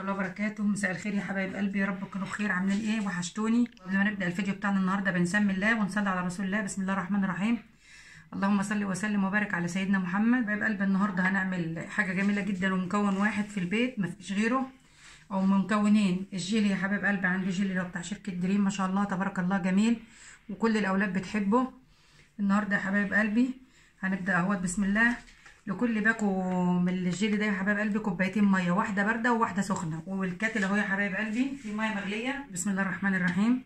الله وبركاته مساء الخير يا حبايب قلبي يا رب تكونوا بخير عاملين ايه وحشتوني قبل ما نبدا الفيديو بتاعنا النهارده بنسمي الله ونصلي على رسول الله بسم الله الرحمن الرحيم اللهم صل وسلم وبارك على سيدنا محمد حبايب قلبي النهارده هنعمل حاجه جميله جدا ومكون واحد في البيت مفيش غيره او مكونين الجيلي يا حبايب قلبي عندي جيلي ده بتاع شركه دريم ما شاء الله تبارك الله جميل وكل الاولاد بتحبه النهارده يا حبايب قلبي هنبدا اهوت بسم الله لكل باكو من الجيلي ده يا حبايب قلبي كوبايتين ميه واحده بارده وواحده سخنه والكاتل اهو يا حبايب قلبي في ميه مغليه بسم الله الرحمن الرحيم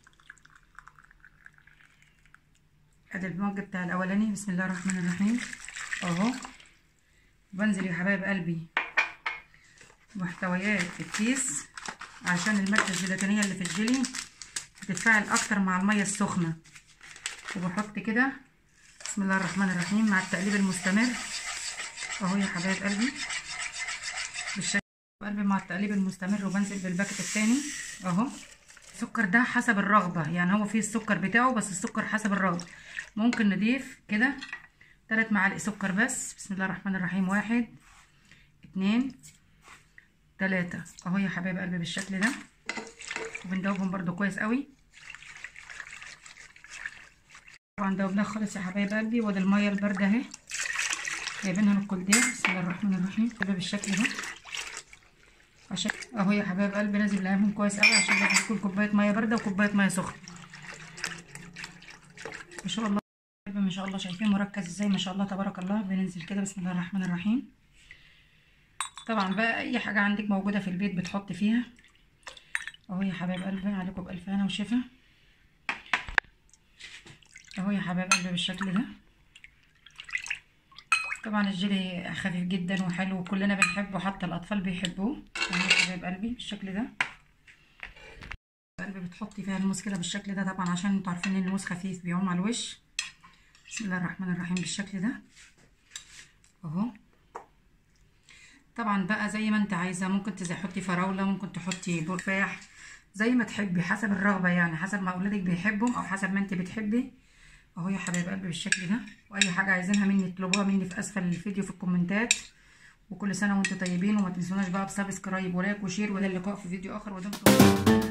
ادي المج بتاع الاولاني بسم الله الرحمن الرحيم اهو بنزل يا حبايب قلبي محتويات الكيس عشان الماده الجيلاتينيه اللي في الجيلي بتتفاعل اكتر مع الميه السخنه وبحط كده بسم الله الرحمن الرحيم مع التقليب المستمر اهو يا حبايب قلبي بالشكل قلبي مع التقليب المستمر وبنزل بالباكت التاني اهو السكر ده حسب الرغبه يعني هو فيه السكر بتاعه بس السكر حسب الرغبه ممكن نضيف كده ثلاث معالق سكر بس بسم الله الرحمن الرحيم واحد اتنين تلاتة اهو يا حبايب قلبي بالشكل ده وبندوبهم برده كويس قوي طبعا دوبناه خالص يا حبايب قلبي وادي الميه البارده اهي جايبينها من الكولدير بسم الله الرحمن الرحيم كده بالشكل ده عشان اهو يا حبايب قلبي لازم نلعبهم كويس قوي عشان لازم تكون كوبايه ميه بارده وكوبايه ميه سخنه ما شاء الله ما شاء الله شايفين مركز ازاي ما شاء الله تبارك الله بننزل كده بسم الله الرحمن الرحيم طبعا بقى اي حاجه عندك موجوده في البيت بتحط فيها اهو يا حبايب قلبي عليكم بالف هنا وشفا اهو يا حبايب قلبي بالشكل ده طبعا الجيلي خفيف جدا وحلو وكلنا بنحبه حتى الاطفال بيحبوه اهو يا حبايب قلبي بالشكل ده قلبي بتحطي فيها الموز كده بالشكل ده طبعا عشان انتوا عارفين ان الموز خفيف بيعوم على الوش بسم الله الرحمن الرحيم بالشكل ده اهو طبعا بقى زي ما انت عايزه ممكن تحطي فراوله ممكن تحطي تفاح زي ما تحبي حسب الرغبه يعني حسب ما اولادك بيحبوا او حسب ما انت بتحبي اهو يا حبايب قلبي بالشكل ده واي حاجه عايزينها مني اطلبوها مني في اسفل الفيديو في الكومنتات وكل سنه وانتم طيبين وما تنسوناش بقى بسبسكرايب ولايك وشير والى اللقاء في فيديو اخر ودمتم